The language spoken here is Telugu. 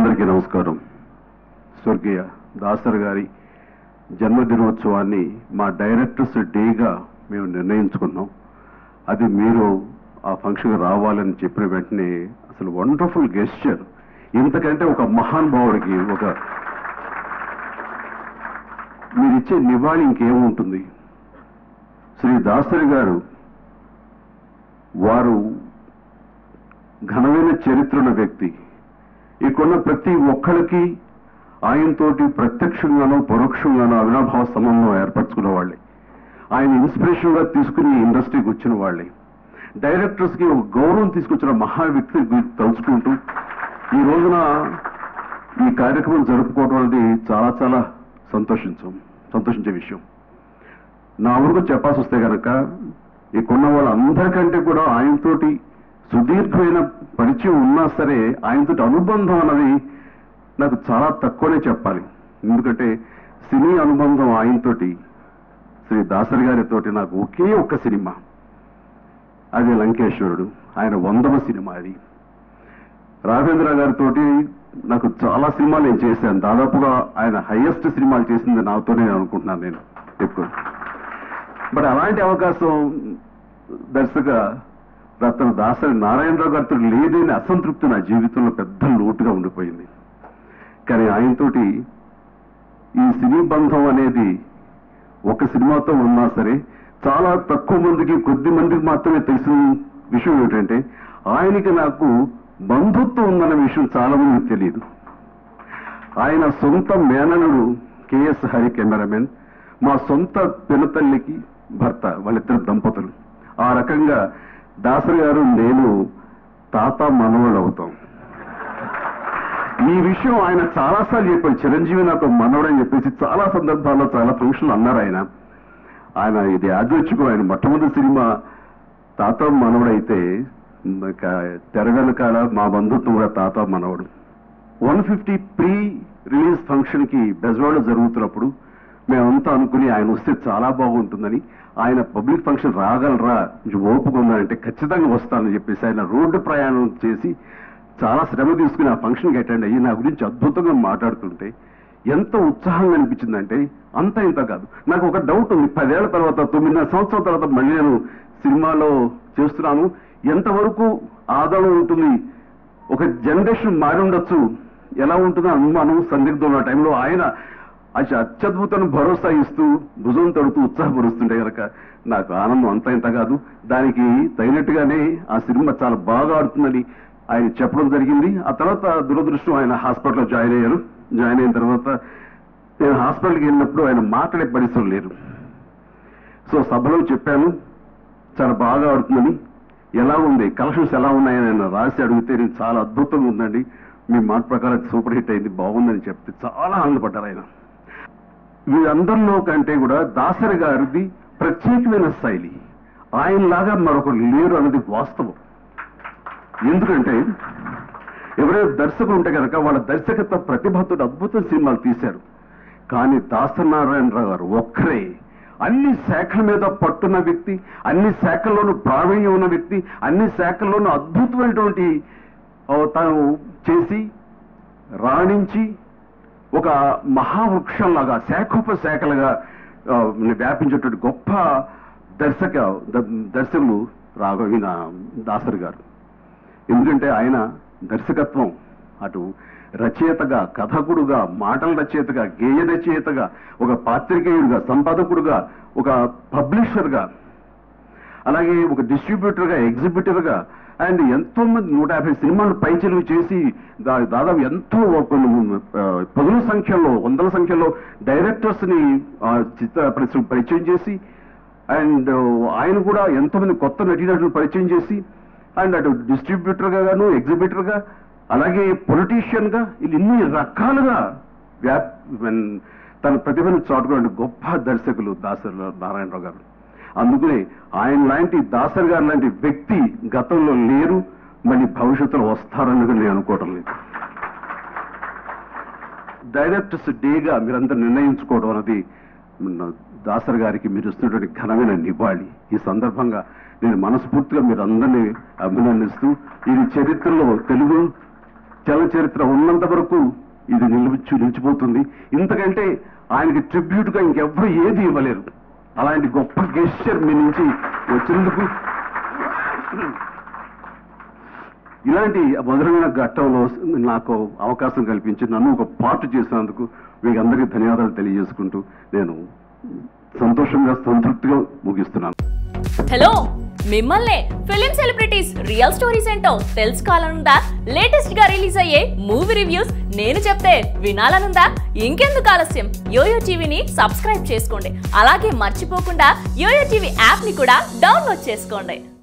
అందరికీ నమస్కారం స్వర్గీయ దాసర్ గారి జన్మదినోత్సవాన్ని మా డైరెక్టర్స్ డేగా మేము నిర్ణయించుకున్నాం అది మీరు ఆ ఫంక్షన్ రావాలని చెప్పిన వెంటనే అసలు వండర్ఫుల్ గెస్చర్ ఇంతకంటే ఒక మహానుభావుడికి ఒక మీరిచ్చే నివాళి ఇంకేముంటుంది శ్రీ దాసరి గారు వారు ఘనమైన చరిత్రన వ్యక్తి ఇక్కడున్న ప్రతి ఒక్కరికి ఆయనతోటి ప్రత్యక్షంగానో పరోక్షంగానో అవినాభావ సంబంధం ఏర్పరచుకున్న వాళ్ళే ఆయన ఇన్స్పిరేషన్ గా తీసుకుని ఇండస్ట్రీకి వచ్చిన వాళ్ళే డైరెక్టర్స్ కి ఒక గౌరవం తీసుకొచ్చిన మహా వ్యక్తి గురించి తలుచుకుంటూ ఈ రోజున ఈ కార్యక్రమం జరుపుకోవడం అనేది చాలా చాలా సంతోషించాం సంతోషించే విషయం నా వరకు చెప్పాల్సి వస్తే కనుక ఇక్కడున్న వాళ్ళందరికంటే కూడా ఆయనతోటి సుదీర్ఘమైన పరిచయం ఉన్నా సరే ఆయనతోటి అనుబంధం అన్నది నాకు చాలా తక్కువనే చెప్పాలి ఎందుకంటే సినీ అనుబంధం ఆయనతోటి శ్రీ దాసరి గారితోటి నాకు ఒకే ఒక్క సినిమా అది లంకేశ్వరుడు ఆయన వందవ సినిమా అది రాఘవేంద్ర గారితో నాకు చాలా సినిమాలు నేను చేశాను దాదాపుగా ఆయన హైయెస్ట్ సినిమాలు చేసింది నాతోనే అనుకుంటున్నాను నేను ఎక్కువ బట్ అలాంటి అవకాశం దర్శక రత్న దాసరి నారాయణరావు గారితో లేదని అసంతృప్తి నా జీవితంలో పెద్ద లోటుగా ఉండిపోయింది కానీ ఆయనతోటి ఈ సినీ బంధం అనేది ఒక సినిమాతో ఉన్నా సరే చాలా తక్కువ మందికి కొద్ది మందికి మాత్రమే తెలిసిన విషయం ఏమిటంటే ఆయనకి నాకు బంధుత్వం ఉందన్న విషయం చాలా మందికి తెలియదు ఆయన సొంత మేననుడు కెఎస్ హరి కెమెరామెన్ మా సొంత పినతల్లికి భర్త వాళ్ళిద్దరు దంపతులు ఆ రకంగా దాసరి గారు నేను తాత మనవళ్ళు అవుతాం ఈ విషయం ఆయన చాలాసార్లు చెప్పారు చిరంజీవి నాకు మనవడని చెప్పేసి చాలా సందర్భాల్లో చాలా ఫంక్షన్లు అన్నారు ఆయన ఆయన ఇది యాదృచ్ఛికం ఆయన మొట్టమొదటి సినిమా తాత మనవడైతే ఇంకా తెర వెనకాల మా బంధుత్వం కూడా తాత మనవడు one fifty pre release function కి బెజవాడలో జరుగుతున్నప్పుడు మేమంతా అనుకుని ఆయన వస్తే చాలా బాగుంటుందని ఆయన పబ్లిక్ ఫంక్షన్ రాగలరా కొంచెం ఓపిక ఉందంటే ఖచ్చితంగా వస్తానని చెప్పేసి ఆయన రోడ్డు ప్రయాణం చేసి చాలా శ్రమ తీసుకుని ఆ ఫంక్షన్కి అటెండ్ అయ్యి నా గురించి అద్భుతంగా మాట్లాడుతుంటే ఎంత ఉత్సాహంగా అనిపించిందంటే అంత ఇంత కాదు నాకు ఒక డౌట్ ఉంది పదేళ్ల తర్వాత తొమ్మిదిన్నర సంవత్సరాల తర్వాత మళ్ళీ నేను సినిమాలో చేస్తున్నాను ఎంతవరకు ఆదరణ ఉంటుంది ఒక జనరేషన్ మారి ఉండొచ్చు ఎలా ఉంటుందో అనుమానం సందిగ్ధం ఉన్న టైంలో ఆయన అతి అత్యద్భుతమైన భరోసా ఇస్తూ భుజం తడుతూ ఉత్సాహపరుస్తుంటే కనుక నాకు ఆనందం అంత ఇంత కాదు దానికి తగినట్టుగానే ఆ సినిమా చాలా బాగా ఆడుతుందని ఆయన చెప్పడం జరిగింది ఆ తర్వాత దురదృష్టం ఆయన హాస్పిటల్లో జాయిన్ అయ్యారు జాయిన్ అయిన తర్వాత నేను హాస్పిటల్కి వెళ్ళినప్పుడు ఆయన మాట్లాడే పరిస్థితులు లేరు సో సభలో చెప్పాను చాలా బాగా ఆడుతుందని ఎలా ఉంది కలెక్షన్స్ ఎలా ఉన్నాయని ఆయన రాసి అడిగితే నేను చాలా అద్భుతంగా ఉందండి మీ మాట ప్రకారం సూపర్ హిట్ అయింది బాగుందని చెప్తే చాలా ఆనందపడ్డారు ఆయన వీరందరిలో కంటే కూడా దాసరి గారిది ప్రత్యేకమైన శైలి ఆయనలాగా మరొకరు లేరు అన్నది వాస్తవం ఎందుకంటే ఎవరైనా దర్శకులు ఉంటే కనుక వాళ్ళ దర్శకత్వ ప్రతిభతో అద్భుత సినిమాలు తీశారు కానీ దాసనారాయణరావు గారు ఒక్కరే అన్ని శాఖల మీద పట్టున్న వ్యక్తి అన్ని శాఖల్లోనూ ప్రావీణ్యం ఉన్న వ్యక్తి అన్ని శాఖల్లోనూ అద్భుతమైనటువంటి ఆ, తను చేసి రాణించి ఒక మహావృక్షంలాగా శాఖోపశాఖలుగా ఆ, వ్యాపించేటువంటి గొప్ప దర్శక ద- దర్శకులు రాఘవీన దాసరి గారు ఎందుకంటే ఆయన దర్శకత్వం అటు రచయితగా కథకుడుగా మాటల రచయితగా గేయ రచయితగా ఒక పాత్రికేయుడిగా సంపాదకుడుగా ఒక పబ్లిషర్గా అలాగే ఒక డిస్ట్రిబ్యూటర్గా ఎగ్జిబిటర్గా అండ్ ఎంతో మంది నూట యాభై సినిమాలు పైచలుగు చేసి దా- దాదాపు ఎంతో కొన్ని ఆ, పదుల సంఖ్యలో వందల సంఖ్యలో డైరెక్టర్స్ ని ఆ, చిత్ర పరిశ్రమ పరిచయం చేసి అండ్ ఆయన కూడా ఎంతో మంది కొత్త నటీనటులు పరిచయం చేసి అండ్ అటు డిస్ట్రిబ్యూటర్ గా గాను ఎగ్జిబిటర్ గా అలాగే పొలిటీషియన్ గా వీళ్ళు ఇన్ని రకాలుగా వ్యాప్ when తన ప్రతిభను చాటుకున్న గొప్ప దర్శకులు దాసరి నారాయణరావు గారు అందుకనే ఆయన లాంటి దాసరి గారు లాంటి వ్యక్తి గతంలో లేరు మళ్ళీ భవిష్యత్తులో వస్తారని కూడా నేను అనుకోవటం లేదు డైరెక్టర్స్ డేగా మీరందరూ నిర్ణయించుకోవడం అన్నది మన దాసరి గారికి మీరు ఇస్తున్నటువంటి ఘనమైన నివాళి ఈ సందర్భంగా నేను మనస్ఫూర్తిగా మీరు అందరినీ అభినందిస్తూ ఇది చరిత్రలో తెలుగు చలచరిత్ర ఉన్నంత వరకు ఇది నిలిచి నిలిచిపోతుంది ఇంతకంటే ఆయనకి ట్రిబ్యూట్ గా ఇంకెవ్వరు ఏది ఇవ్వలేరు అలాంటి గొప్ప గెస్చర్ మీ నుంచి వచ్చినందుకు ఇలాంటి మధురమైన ఘట్టంలో నాకు అవకాశం కల్పించి నన్ను ఒక పార్ట్ చేసినందుకు మీకు అందరికీ ధన్యవాదాలు తెలియజేసుకుంటూ నేను సంతోషంగా సంతృప్తిగా ముగిస్తున్నాను హలో మిమ్మల్నే ఫిలిం సెలబ్రిటీస్ రియల్ స్టోరీస్ ఏంటో తెలుసుకోవాలనుందా లేటెస్ట్ గా రిలీజ్ అయ్యే మూవీ రివ్యూస్ నేను చెప్తే వినాలనుందా ఇంకెందుకు ఆలస్యం యోయో టీవీని సబ్స్క్రైబ్ చేసుకోండి అలాగే మర్చిపోకుండా యోయో టీవీ యాప్ ని కూడా డౌన్లోడ్ చేసుకోండి